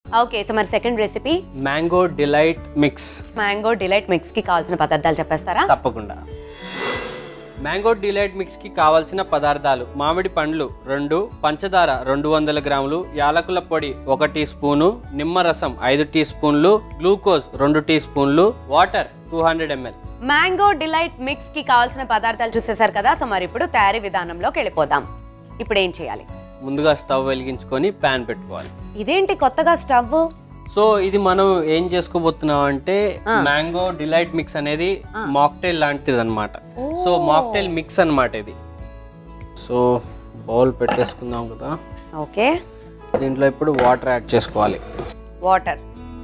Okay so మరి second recipe mango delight mix mango delight మిక్స్కి కావాల్సిన పదార్థాలు చెప్పేస్తారా తప్పకుండా మ్యాంగో డిలైట్ మిక్స్కి కావాల్సిన పదార్థాలు మామిడి పండ్లు రెండు పంచదార రెండు వందల గ్రాములు యాలకుల పొడి ఒక టీ స్పూను నిమ్మరసం ఐదు టీ స్పూన్లు గ్లూకోజ్ రెండు టీ స్పూన్లు water two hundred ML mango delight మిక్స్కి కావాల్సిన పదార్థాలు చూసేశారు కదా సో మరి ఇప్పుడు తయారీ విధానంలోకి వెళ్ళిపోదాం ఇప్పుడు ఏం చేయాలి ముందుగా స్టవ్ వెలిగించుకొని ప్యాన్ పెట్టుకోవాలి ఇదేంటి కొత్తగా స్టవ్ సో ఇది మనం ఏం చేసుకోబోతున్నాం అంటే మ్యాంగో డిలైట్ మిక్స్ అనేది మాక్టైల్ లాంటిది అనమాట సో మాక్టైల్ మిక్స్ అన్నమాట ఇది సో బౌల్ పెట్టేసుకుందాం కదా ఓకే దీంట్లో ఇప్పుడు వాటర్ యాడ్ చేసుకోవాలి వాటర్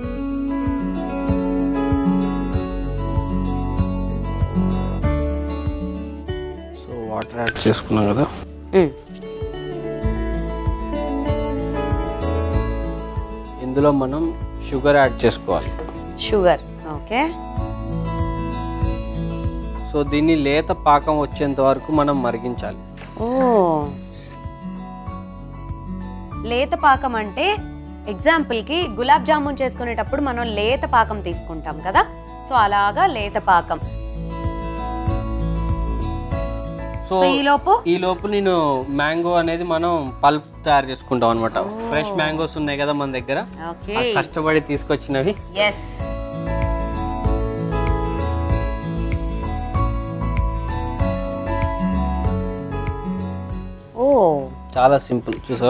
సో వాటర్ యాడ్ చేసుకున్నాం కదా ఇందులో మనం షుగర్ యాడ్ చేసుకోవాలి షుగర్ ఓకే సో దీన్ని లేత పాకం వచ్చేంత వరకు మనం మరిగించాలి ఓ లేత పాకం అంటే ఎగ్జాంపుల్కి గులాబ్ జామున్ చేసుకునేటప్పుడు మనం లేత పాకం తీసుకుంటాం కదా సో అలాగా లేత పాకం సో సో ఈ లోపు ఈ లోపు నేను మ్యాంగో అనేది మనం పల్ప్ తయారు చేసుకుంటాం అనమాట ఫ్రెష్ మ్యాంగోస్ ఉన్నాయి కదా మన దగ్గర ఓకే ఆ కష్టపడి తీసుకొచ్చినవి ఎస్ ఓ చాలా సింపుల్ చూసా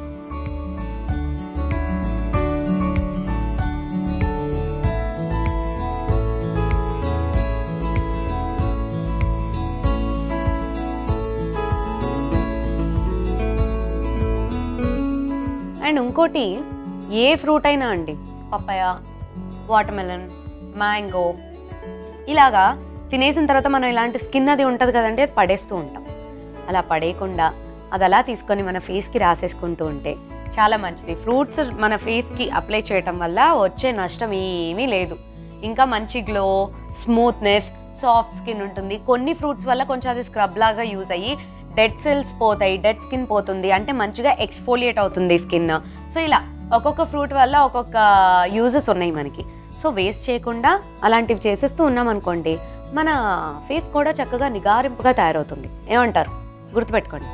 అండ్ ఇంకోటి ఏ ఫ్రూట్ అయినా అండి పపాయ వాటర్మెలన్ మ్యాంగో ఇలాగా తినేసిన తర్వాత మనం ఇలాంటి స్కిన్ అది ఉంటుంది కదండి అది పడేస్తూ ఉంటాం అలా పడేయకుండా అది అలా తీసుకొని మన ఫేస్కి రాసేసుకుంటూ ఉంటే చాలా మంచిది ఫ్రూట్స్ మన ఫేస్కి అప్లై చేయటం వల్ల వచ్చే నష్టం ఏమీ లేదు ఇంకా మంచి గ్లో స్మూత్నెస్ సాఫ్ట్ స్కిన్ ఉంటుంది కొన్ని ఫ్రూట్స్ వల్ల కొంచెం అది స్క్రబ్ లాగా యూజ్ అయ్యి డెడ్ సెల్స్ పోతాయి డెడ్ స్కిన్ పోతుంది అంటే మంచిగా ఎక్స్ఫోలియేట్ అవుతుంది స్కిన్ సో ఇలా ఒక్కొక్క ఫ్రూట్ వల్ల ఒక్కొక్క యూజెస్ ఉన్నాయి మనకి సో వేస్ట్ చేయకుండా అలాంటివి చేసేస్తూ ఉన్నాం అనుకోండి మన ఫేస్ కూడా చక్కగా నిగారింపుగా తయారవుతుంది ఏమంటారు గుర్తుపెట్టుకోండి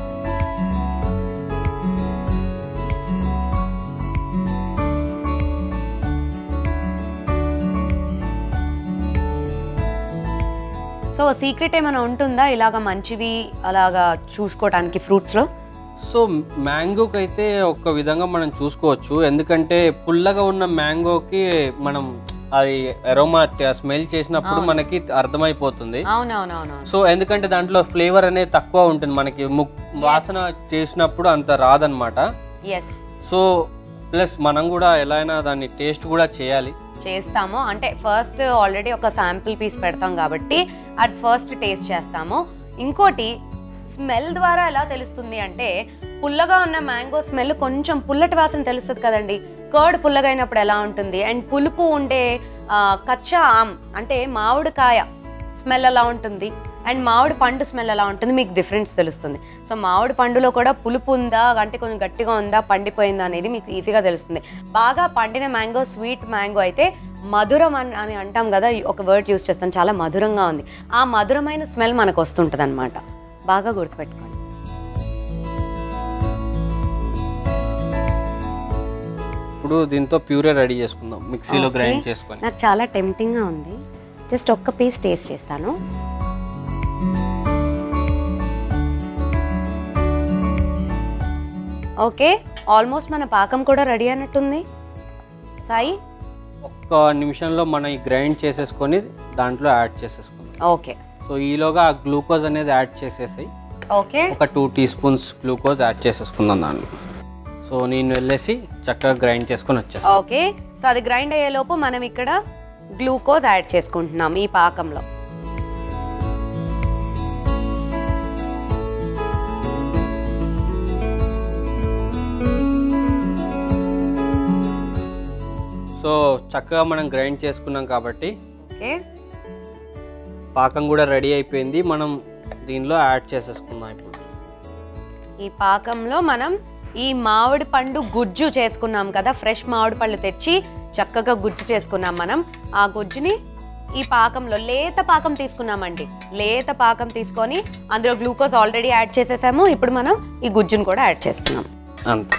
సో సీక్రెట్ ఏమైనా ఉంటుందా ఇలాగ మంచివి అలాగా చూసుకోవడానికి ఫ్రూట్స్లో సో మ్యాంగోకి అయితే ఒక విధంగా మనం చూసుకోవచ్చు ఎందుకంటే పుల్లగా ఉన్న మ్యాంగోకి మనం అది అరోమా స్మెల్ చేసినప్పుడు మనకి అర్థమైపోతుంది అవునవునవును సో ఎందుకంటే దాంట్లో ఫ్లేవర్ అనేది తక్కువ ఉంటుంది మనకి ముక్ వాసన చేసినప్పుడు అంత రాదనమాట ఎస్ సో ప్లస్ మనం కూడా ఎలా అయినా దాన్ని టేస్ట్ కూడా చేయాలి చేస్తాము అంటే ఫస్ట్ ఆల్రెడీ ఒక శాంపిల్ పీస్ పెడతాం కాబట్టి అది ఫస్ట్ టేస్ట్ చేస్తాము ఇంకోటి స్మెల్ ద్వారా ఎలా తెలుస్తుంది అంటే పుల్లగా ఉన్న మ్యాంగో స్మెల్ కొంచెం పుల్లటి వాసన తెలుస్తుంది కదండి కర్డ్ పుల్లగా అయినప్పుడు ఎలా ఉంటుంది అండ్ పులుపు ఉండే ఆ, కచ్చా ఆమ్ అంటే మామిడికాయ స్మెల్ ఎలా ఉంటుంది అండ్ మామిడి పండు స్మెల్ ఎలా ఉంటుంది మీకు డిఫరెన్స్ తెలుస్తుంది సో మామిడి పండులో కూడా పులుపు ఉందా అంటే కొంచెం గట్టిగా ఉందా పండిపోయిందా అనేది మీకు ఈజీగా తెలుస్తుంది బాగా పండిన మ్యాంగో స్వీట్ మ్యాంగో అయితే మధురం అని అని అంటాం కదా ఒక వర్డ్ యూస్ చేస్తాం చాలా మధురంగా ఉంది ఆ మధురమైన స్మెల్ మనకు వస్తుంటుంది అనమాట బాగా గుర్తుపెట్టుకోండి ఇప్పుడు దీంతో ప్యూరే రెడీ చేసుకుందాం మిక్సీలో Okay. గ్రైండ్ చేసుకొని నాకు చాలా టెంప్టింగ్గా ఉంది జస్ట్ ఒక్క పీస్ టేస్ట్ చేస్తాను ఓకే ఆల్మోస్ట్ మన పాకం కూడా రెడీ అయినట్టుంది సాయి ఒక్క నిమిషంలో మనం ఈ గ్రైండ్ చేసేసుకొని దాంట్లో యాడ్ చేసేసుకుందాం ఓకే సో ఈలోగా ఆ గ్లూకోజ్ అనేది యాడ్ చేసేసి ఓకే ఒక two teaspoons glucose add చేసేసుకుందాం దాంట్లో సో నేను వెళ్ళేసి చక్కగా గ్రైండ్ చేసుకొని వచ్చేస్తాను ఓకే సో అది గ్రైండ్ అయ్యేలోపు మనం ఇక్కడ గ్లూకోజ్ యాడ్ చేసుకుంటున్నాం ఈ పాకంలో సో చక్కగా మనం గ్రైండ్ చేసుకున్నాం కాబట్టి ఓకే పాకం కూడా రెడీ అయిపోయింది మనం దీనిలో యాడ్ చేసేసుకుందాం ఇప్పుడు ఈ పాకంలో మనం ఈ మామిడి పండు గుజ్జు చేసుకున్నాం కదా ఫ్రెష్ మామిడి పళ్ళు తెచ్చి చక్కగా గుజ్జు చేసుకున్నాం మనం ఆ గుజ్జుని ఈ పాకంలో లేత పాకం తీసుకున్నామండి లేత పాకం తీసుకొని అందులో గ్లూకోజ్ ఆల్రెడీ యాడ్ చేసేసాము ఇప్పుడు మనం ఈ గుజ్జును కూడా యాడ్ చేస్తున్నాం అంతే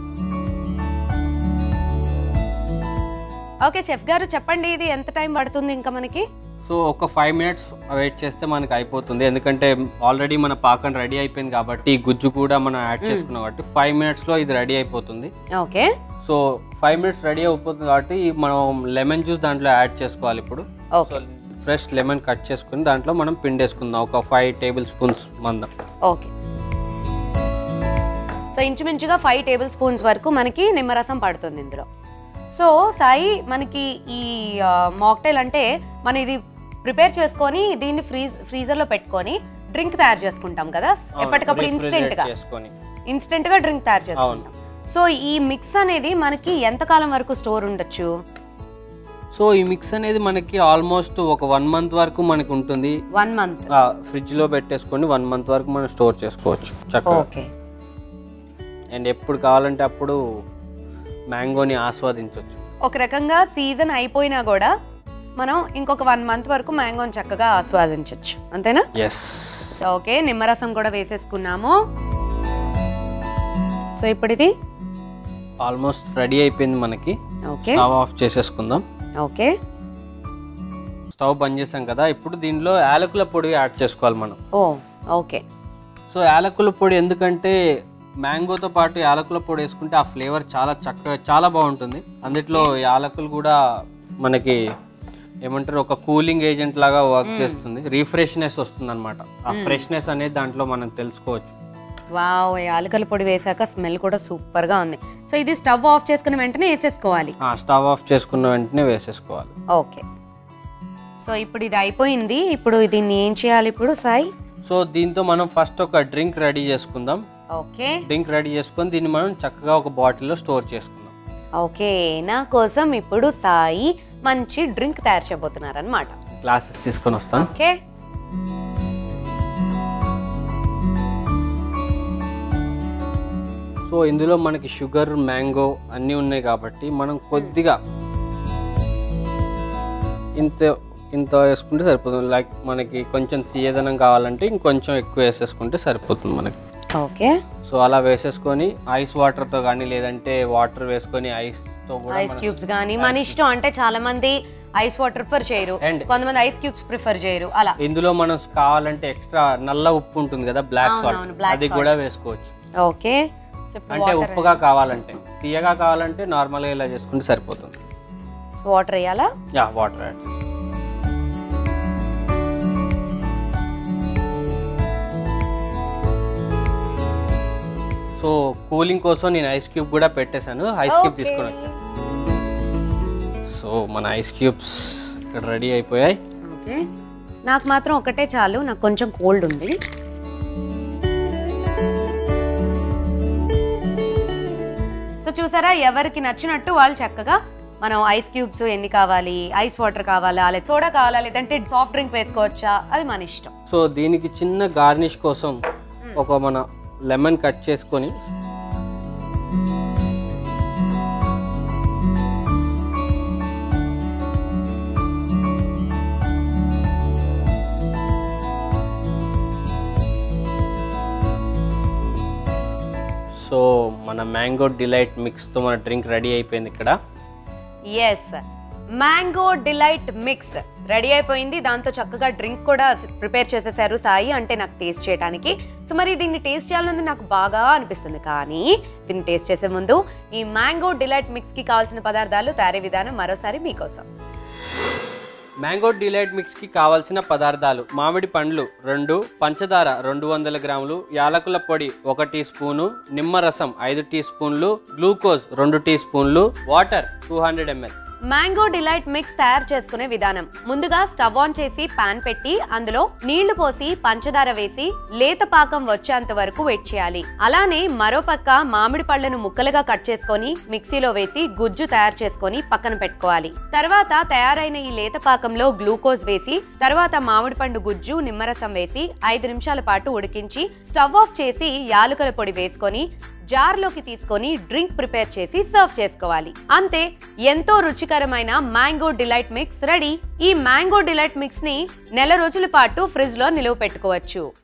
ఓకే చెఫ్ గారు చెప్పండి ఇది ఎంత టైం పడుతుంది ఇంకా మనకి సో ఒక ఫైవ్ మినిట్స్ వెయిట్ చేస్తే మనకి అయిపోతుంది ఎందుకంటే ఆల్రెడీ మన పాకం రెడీ అయిపోయింది కాబట్టి ఈ గుజ్జు కూడా మనం యాడ్ చేసుకున్నాం కాబట్టి ఫైవ్ మినిట్స్లో ఇది రెడీ అయిపోతుంది okay so five minutes ready అయిపోతుంది కాబట్టి మనం లెమన్ జ్యూస్ దాంట్లో యాడ్ చేసుకోవాలి ఇప్పుడు ఓకే ఫ్రెష్ లెమన్ కట్ చేసుకుని దాంట్లో మనం పిండేసుకుందాం ఒక ఫైవ్ టేబుల్ స్పూన్స్ మందం ఓకే సో ఇంచుమించుగా ఫైవ్ టేబుల్ స్పూన్స్ వరకు మనకి నిమ్మరసం పడుతుంది ఇందులో సో సాయి మనకి ఈ మాక్టైల్ అంటే మనం ఇది ప్రిపేర్ చేసుకొని దీన్ని ఫ్రీజ్ ఫ్రీజర్లో పెట్టుకొని డ్రింక్ తయారు చేసుకుంటాం కదా ఎప్పటికప్పుడు ఇన్స్టెంట్ గా చేసుకొని ఇన్స్టెంట్ గా డ్రింక్ తయారు చేసుకుంటాం సో ఈ మిక్స్ అనేది మనకి ఎంతకాలం వరకు స్టోర్ ఉండొచ్చు సో ఈ మిక్స్ అనేది మనకి ఆల్మోస్ట్ ఒక వన్ మంత్ వరకు మనకి ఉంటుంది వన్ మంత్ ఫ్రిడ్జ్ లో పెట్టేసుకొని వన్ మంత్ వరకు మనం స్టోర్ చేసుకోవచ్చు చక్కగా ఓకే అండ్ ఎప్పుడు కావాలంటే అప్పుడు మ్యాంగోని ఆస్వాదించవచ్చు ఒక రకంగా సీజన్ అయిపోయినా కూడా మనం ఇంకొక వన్ మంత్ వరకు మ్యాంగోని చక్కగా ఆస్వాదించవచ్చు అంతేనా ఎస్ సో ఓకే నిమ్మరసం కూడా వేసేసుకున్నాము సో ఇప్పుడు ఇది ఆల్మోస్ట్ రెడీ అయిపోయింది మనకి ఓకే స్టవ్ ఆఫ్ చేసేసుకుందాం ఓకే స్టవ్ బంద్ చేసాం కదా ఇప్పుడు దీనిలో యాలకుల పొడి యాడ్ చేసుకోవాలి మనం ఓ ఓకే సో యాలకుల పొడి ఎందుకంటే మ్యాంగోతో పాటు యాలకుల పొడి వేసుకుంటే ఆ ఫ్లేవర్ చాలా చక్కగా చాలా బాగుంటుంది అందులో యాలకులు కూడా మనకి ఏమంటారు ఒక కూలింగ్ ఏజెంట్ లాగా వర్క్ చేస్తుంది రీఫ్రెష్నెస్ వస్తుంది అనమాట ఆ ఫ్రెష్నెస్ అనేది దాంట్లో మనం తెలుసుకోవచ్చు వావ్ యాలకల పొడి వేసాక స్మెల్ కూడా సూపర్ గా ఉంది సో ఇది స్టవ్ ఆఫ్ చేసుకున్న వెంటనే వేసేసుకోవాలి ఆ స్టవ్ ఆఫ్ చేసుకున్న వెంటనే వేసేసుకోవాలి ఓకే సో ఇప్పుడు ఇది అయిపోయింది ఇప్పుడు దీన్ని ఏం చేయాలి ఇప్పుడు సాయి సో దీంతో మనం ఫస్ట్ ఒక డ్రింక్ రెడీ చేసుకుందాం ఓకే డ్రింక్ రెడీ చేసుకొని దీన్ని మనం చక్కగా ఒక బాటిల్లో స్టోర్ చేసుకుందాం ఓకే నా కోసం ఇప్పుడు సాయి మంచి డ్రింక్ తయారు చేయబోతున్నారు అనమాట గ్లాసెస్ తీసుకొని వస్తాను ఓకే సో ఇందులో మనకి షుగర్ మ్యాంగో అన్నీ ఉన్నాయి కాబట్టి మనం కొద్దిగా ఇంత ఇంత వేసుకుంటే సరిపోతుంది లైక్ మనకి కొంచెం తీయదనం కావాలంటే ఇంకొంచెం ఎక్కువ వేసేసుకుంటే సరిపోతుంది మనకి ఓకే సో అలా వేసేసుకొని ఐస్ వాటర్తో కానీ లేదంటే వాటర్ వేసుకొని ఐస్తో కూడా ఐస్ క్యూబ్స్ కానీ మన ఇష్టం అంటే చాలా మంది ఐస్ వాటర్ ప్రిఫర్ చేయరు And- కొంతమంది ఐస్ క్యూబ్స్ ప్రిఫర్ చేయరు అలా ఇందులో మనం కావాలంటే ఎక్స్ట్రా నల్ల ఉప్పు ఉంటుంది కదా బ్లాక్ అవునవును, సాల్ట్ black అది కూడా వేసుకోవచ్చు ఓకే చెప్పు అంటే ఉప్పుగా కావాలంటే తీయగా కావాలంటే నార్మల్గా ఇలా చేసుకుంటే సరిపోతుంది సో వాటర్ వేయాలా yeah water add so cooling కోసం నేను ఐస్ క్యూబ్ కూడా పెట్టేశాను ఐస్ క్యూబ్ Okay. తీసుకొని వచ్చేస్తాను సో మన ఐస్ క్యూబ్స్ ఇక్కడ రెడీ అయిపోయాయి ఓకే నాకు మాత్రం ఒకటే చాలు నాకు కొంచెం కోల్డ్ ఉంది సో చూసారా ఎవరికి నచ్చినట్టు వాళ్ళు చక్కగా మనం ఐస్ క్యూబ్స్ ఎన్ని కావాలి ఐస్ వాటర్ కావాలా లేదా సోడా కావాలా లేదంటే సాఫ్ట్ డ్రింక్ వేసుకోవచ్చా అది మన ఇష్టం సో దీనికి చిన్న గార్నిష్ కోసం ఒక మన లెమన్ కట్ చేసుకొని సో మన మ్యాంగో డిలైట్ మిక్స్తో మన డ్రింక్ రెడీ అయిపోయింది ఇక్కడ yes mango delight mix ready అయిపోయింది దాంతో చక్కగా డ్రింక్ కూడా ప్రిపేర్ చేసేసారు సాయి అంటే నాకు టేస్ట్ చేయడానికి సో మరి దీన్ని టేస్ట్ చేయాలన్నది నాకు బాగా అనిపిస్తుంది కానీ దీన్ని టేస్ట్ చేసే ముందు ఈ మ్యాంగో డిలైట్ మిక్స్కి కావాల్సిన పదార్థాలు తయారీ విధానం మరోసారి మీకోసం మ్యాంగో డిలైట్ మిక్స్కి కావాల్సిన పదార్థాలు మామిడి పండ్లు రెండు పంచదార రెండు వందల గ్రాములు యాలకుల పొడి ఒక టీ స్పూను నిమ్మరసం ఐదు టీ స్పూన్లు గ్లూకోజ్ రెండు టీ స్పూన్లు water two hundred ML mango delight mix తయారు చేసుకునే విధానం ముందుగా స్టవ్ ఆన్ చేసి పాన్ పెట్టి అందులో నీళ్లు పోసి పంచదార వేసి లేత పాకం వచ్చేంత వరకు వెయిట్ చేయాలి అలానే మరోపక్క మామిడి పళ్ళను ముక్కలుగా కట్ చేసుకొని మిక్సీలో వేసి గుజ్జు తయారు చేసుకొని పక్కన పెట్టుకోవాలి తర్వాత తయారైన ఈ లేత పాకంలో గ్లూకోజ్ వేసి తర్వాత మామిడి పండు గుజ్జు నిమ్మరసం వేసి ఐదు నిమిషాల పాటు ఉడికించి స్టవ్ ఆఫ్ చేసి యాలుకల పొడి వేసుకొని జార్లోకి తీసుకొని డ్రింక్ ప్రిపేర్ చేసి సర్వ్ చేసుకోవాలి అంతే ఎంతో రుచికరమైన మ్యాంగో డిలైట్ మిక్స్ రెడీ ఈ మ్యాంగో డిలైట్ మిక్స్ ని నెల రోజుల పాటు ఫ్రిడ్జ్ లో నిలువ పెట్టుకోవచ్చు